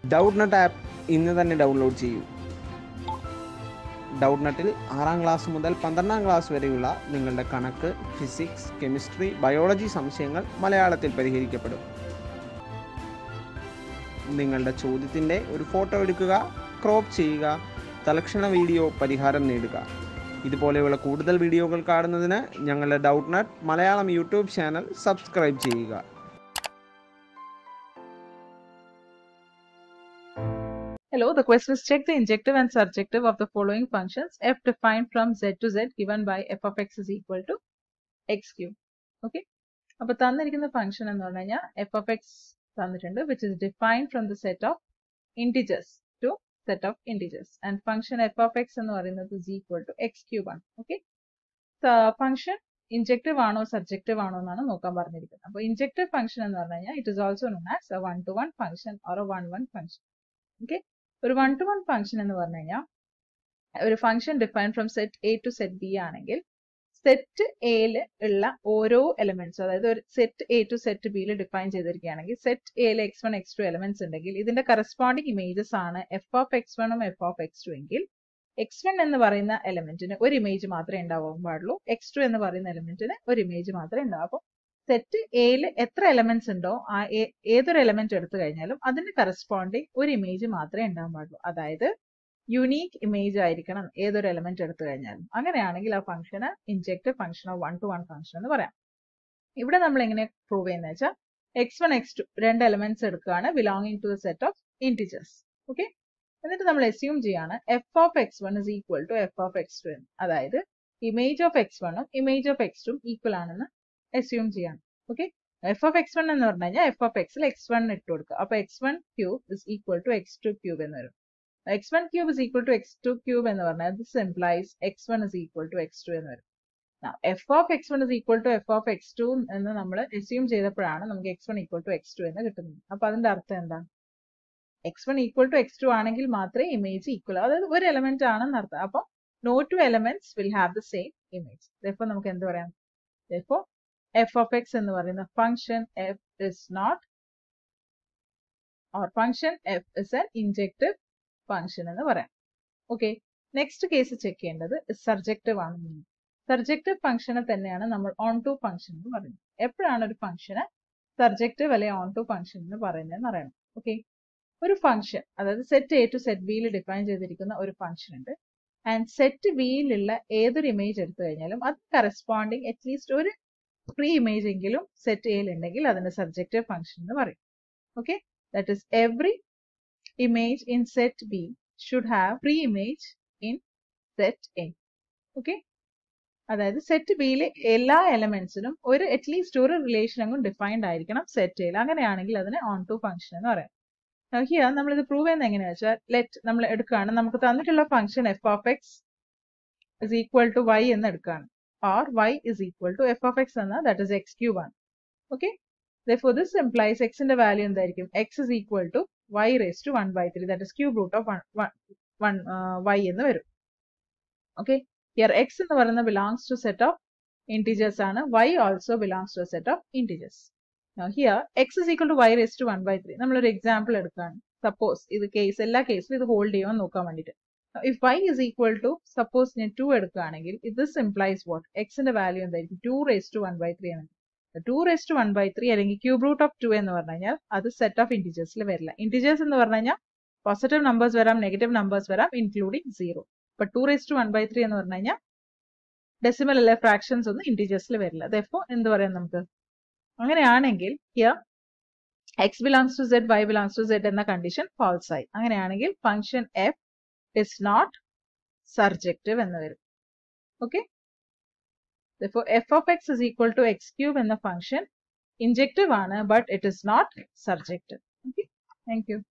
Doubt നട്ട് app ഇന്ന് തന്നെ download ചെയ്യൂ ഡൗട്ട് നട്ടിൽ ആറാം ക്ലാസ് മുതൽ പന്ത്രണ്ടാം ക്ലാസ് വരെയുള്ള നിങ്ങളുടെ കണക്ക് ഫിസിക്സ് കെമിസ്ട്രി ബയോളജി സംശയങ്ങൾ മലയാളത്തിൽ പരിഹരിക്കപ്പെടും നിങ്ങളുടെ ചോദ്യത്തിൻ്റെ ഒരു ഫോട്ടോ എടുക്കുക ക്രോപ്പ് ചെയ്യുക തലക്ഷണ വീഡിയോ പരിഹാരം നേടുക ഇതുപോലെയുള്ള കൂടുതൽ വീഡിയോകൾ കാണുന്നതിന് ഞങ്ങളുടെ Doubtnut Malayalam YouTube channel subscribe ചെയ്യുക Hello, the question is check the injective and surjective of the following functions f defined from z to z given by f of x is equal to x cube. Okay. അപ്പൊ തന്നിരിക്കുന്ന function എന്ന് പറഞ്ഞു കഴിഞ്ഞാൽ f of x തന്നിട്ടുണ്ട് which is defined from the set of integers to set of integers and function f of x എന്ന് പറയുന്നത് is equal to x cube ആണ് okay function injective ആണോ സബ്ജക്റ്റീവ് ആണോ എന്നാണ് നോക്കാൻ പറഞ്ഞിരിക്കുന്നത് അപ്പോൾ ഇൻജക്റ്റീവ് ഫംഗ്ഷൻ എന്ന് പറഞ്ഞു കഴിഞ്ഞാൽ it is also known as a one to one function or a one one function okay ഒരു വൺ ടു വൺ ഫംഗ്ഷൻ എന്ന് പറഞ്ഞു കഴിഞ്ഞാൽ ഒരു ഫംഗ്ഷൻ define from set A to set B ആണെങ്കിൽ സെറ്റ് എയിൽ ഉള്ള ഓരോ എലമെന്റ്സും അതായത് ഒരു സെറ്റ് എ ടു സെറ്റ് ബിയിൽ ഡിഫൈൻ ചെയ്തിരിക്കുകയാണെങ്കിൽ സെറ്റ് എയിൽ x one x two elements ഉണ്ടെങ്കിൽ ഇതിന്റെ കറസ്പോണ്ടിങ് ഇമേജസ് ആണ് എഫ് ഓഫ് എക്സ് വണ്ണും എഫ് ഓഫ് എക്സ് ടു എങ്കിൽ എക്സ് വൺ എന്ന് പറയുന്ന എലമെന്റിന് ഒരു ഇമേജ് മാത്രമേ ഉണ്ടാവാൻ പാടുള്ളൂ എക്സ് ടു എന്ന് പറയുന്ന എലമെന്റിന് ഒരു ഇമേജ് മാത്രമേ ഉണ്ടാവും അപ്പോൾ സെറ്റ് എയിൽ എത്ര എലമെന്റ്സ് ഉണ്ടോ ആ ഏതൊരു എലമെന്റ് എടുത്തു കഴിഞ്ഞാലും അതിന് കറസ്പോണ്ടിങ് ഒരു ഇമേജ് മാത്രമേ ഉണ്ടാകാൻ പാടുള്ളൂ അതായത് യുണീക്ക് ഇമേജ് ആയിരിക്കണം ഏതൊരു എലമെന്റ് എടുത്തു കഴിഞ്ഞാലും അങ്ങനെയാണെങ്കിൽ ആ ഫംഗ്ഷന് injective function one to one function എന്ന് പറയാം ഇവിടെ നമ്മൾ എങ്ങനെ പ്രൂവ് ചെയ്യുന്നത് വെച്ചാൽ എക്സ് വൺ എക്സ് ടു രണ്ട് എലമെന്റ്സ് എടുക്കുകയാണ് belonging to the set of integers okay എന്നിട്ട് നമ്മൾ എസ്യൂം ചെയ്യാണ് f of x one is equal to f of x two എന്ന് അതായത് ഇമേജ് ഓഫ് എക്സ് വണ്ണും ഇമേജ് ഓഫ് എക്സ് ടും ഈക്വൽ ആണെന്ന് എസ്യൂം ചെയ്യാണ് okay f of x one എന്ന് പറഞ്ഞു കഴിഞ്ഞാൽ എഫ് ഓഫ് എക്സിൽ എക്സ് വൺ ഇട്ട് കൊടുക്കുക അപ്പൊ x one cube is equal to x two cube എന്ന് വരും x one cube is equal to x two cube എന്ന് പറഞ്ഞാൽ this implies x one is equal to x two എന്ന് വരും f of x one is equal to f of x two എന്ന് നമ്മൾ assume ചെയ്തപ്പോഴാണ് നമുക്ക് x one equal to x two എന്ന് കിട്ടുന്നത് അപ്പൊ അതിന്റെ അർത്ഥം എന്താണ് x one equal to x two ആണെങ്കിൽ മാത്രമേ ഇമേജ് ഈക്വൽ അതായത് ഒരു എലമെന്റ് ആണെന്ന് അർത്ഥം അപ്പൊ no two elements will have the same image ഇപ്പൊ നമുക്ക് എന്ത് പറയാം ഇപ്പോ എഫ് ഓഫ് എക്സ് എന്ന് പറയുന്ന function f is not or function f is an injective function എന്ന് പറയാം ഓക്കെ നെക്സ്റ്റ് കേസ് ചെക്ക് ചെയ്യേണ്ടത് സർജക്റ്റീവ് ആണെന്ന് സർജക്റ്റീവ് ഫംഗ്ഷനെ തന്നെയാണ് നമ്മൾ ഓൺ ടു ഫംഗ്ഷൻ എന്ന് പറയുന്നത് എപ്പോഴാണ് ഒരു ഫംഗ്ഷന് സർജക്റ്റീവ് അല്ലെങ്കിൽ ഓൺ ടു ഫംഗ്ഷൻ എന്ന് പറയുന്നതെന്ന് അറിയണം ഓക്കെ ഒരു ഫംഗ്ഷൻ അതായത് സെറ്റ് എ ടു സെറ്റ് ബിയിൽ ഡിഫൈൻ ചെയ്തിരിക്കുന്ന ഒരു ഫംഗ്ഷൻ ഉണ്ട് ആൻഡ് സെറ്റ് ബിയിലുള്ള ഏതൊരു ഇമേജ് എടുത്തു കഴിഞ്ഞാലും അത് കറസ്പോണ്ടിങ് അറ്റ്ലീസ്റ്റ് ഒരു പ്രീ ഇമേജ് എങ്കിലും സെറ്റ് എയിൽ ഉണ്ടെങ്കിൽ അതിന്റെ സബ്ജക്റ്റീവ് ഫംഗ്ഷൻ എന്ന് പറയും okay that is every image in set B should have preimage in set A okay അതായത് സെറ്റ് ബിയിലെ എല്ലാ എലമെന്റ്സിനും ഒരു അറ്റ്ലീസ്റ്റ് ഒരു റിലേഷൻ അങ്ങും ഡിഫൈൻഡ് ആയിരിക്കണം സെറ്റ് എയിൽ അങ്ങനെയാണെങ്കിൽ അതിനെ ഓൺ ടു ഫംഗ്ഷൻ എന്ന് പറയാം ഹിയർ നമ്മൾ ഇത് പ്രൂവ് ചെയ്യുന്നത് എങ്ങനെയാ വെച്ചാൽ ലെറ്റ് നമ്മൾ എടുക്കുകയാണ് നമുക്ക് തന്നിട്ടുള്ള function f of x is equal to y എന്ന് എടുക്കുകയാണ് or y is equal to f of x എന്ന that is x cube ആണ് okay therefore this implies x ന്റെ വാല്യൂ എന്തായിരിക്കും x is equal to y raised to 1 by 3 that is cube root of 1, 1, 1 uh, y എന്ന് വരും okay here x എന്ന് പറയുന്നത് belongs to set of integers ആണ് y also belongs to a set of integers now here x is equal to y raised to 1 by 3 നമ്മളൊരു example എടുക്കുകയാണ് suppose ഇത് case എല്ലാ കേസിലും ഇത് ഹോൾഡ് ചെയ്യുമെന്ന് നോക്കാൻ വേണ്ടിയിട്ട് if y is equal to suppose ഞാൻ 2 എടുക്കുകയാണെങ്കിൽ this implies what x ന്റെ വാല്യൂ എന്തായിരിക്കും 2 raised to 1 by 3 ആണ് 2 raised to 1 by 3 അല്ലെങ്കിൽ ക്യൂബ് റൂട്ട് ഓഫ് 2 എന്ന് പറഞ്ഞു കഴിഞ്ഞാൽ അത് സെറ്റ് ഓഫ് ഇന്റിജേഴ്സിൽ വരില്ല ഇന്റിജേഴ്സ് എന്ന് പറഞ്ഞു കഴിഞ്ഞാൽ പോസിറ്റീവ് നമ്പേഴ്സ് വരാം നെഗറ്റീവ് നമ്പേഴ്സ് വരാം ഇൻക്ലൂഡിംഗ് സീറോ ഇപ്പൊ two raise to one by three എന്ന് പറഞ്ഞു കഴിഞ്ഞാൽ ഡെസിമൽ അല്ലെ ഫ്രാക്ഷൻസ് ഒന്നും ഇന്റിജേഴ്സിൽ വരില്ല ദോ എന്ത് പറയാം നമുക്ക് അങ്ങനെയാണെങ്കിൽ here x belongs to Z y belongs to Z എന്ന കണ്ടീഷൻ ഫാൾസ് ആയി അങ്ങനെയാണെങ്കിൽ function f is not surjective എന്ന് വരും okay therefore f of x is equal to x cube എന്ന function injective ആണ് but it is not surjective okay thank you